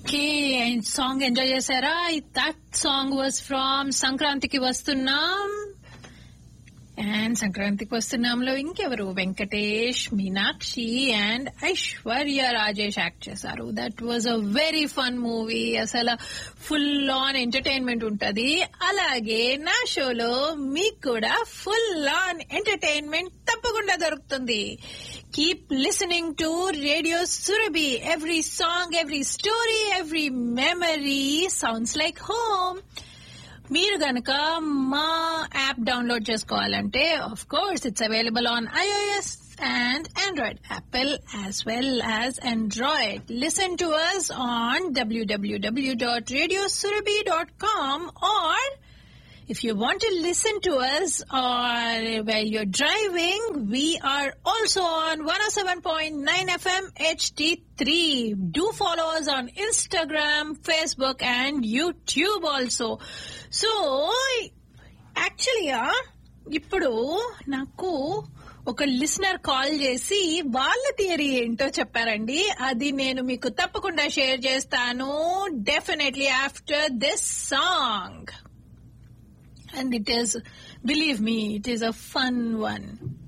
Okay song enjoy చేశారా that song was from Sankranthiki Vasthunnam and Sankranthiki వస్తున్నాంలో ఇంకెవరు వెంకటేష్ మీనాక్షి అండ్ ఐశ్వర్య రాజేష్ యాక్ట్ చేశారు that was a very fun movie అసలు full on entertainment ఉంటది అలాగే నా షోలో మీకు కూడా ఫుల్ ఆన్ ఎంటర్టైన్మెంట్ తప్పకుండా దొరుకుతుంది keep listening to radio Surabhi every song every story every memory sounds like home మీరు గనక మా యాప్ డౌన్లోడ్ చేసుకోవాలంటే of course it's available on iOS and Android Apple as well as Android listen to us on డబ్ల్యూడబ్ల్యూడబ్ల్యూ dot radio Surabhi dot com or If you want to listen to us or while you're driving, we are also on 107.9 FM HD3. Do follow us on Instagram, Facebook and YouTube also. So, actually, ఇప్పుడు నాకు ఒక listener call చేసి వాళ్ళ theory ఏంటో చెప్పారండి అది నేను మీకు తప్పకుండా షేర్ చేస్తాను definitely after this song and it is, believe me, it is a fun one.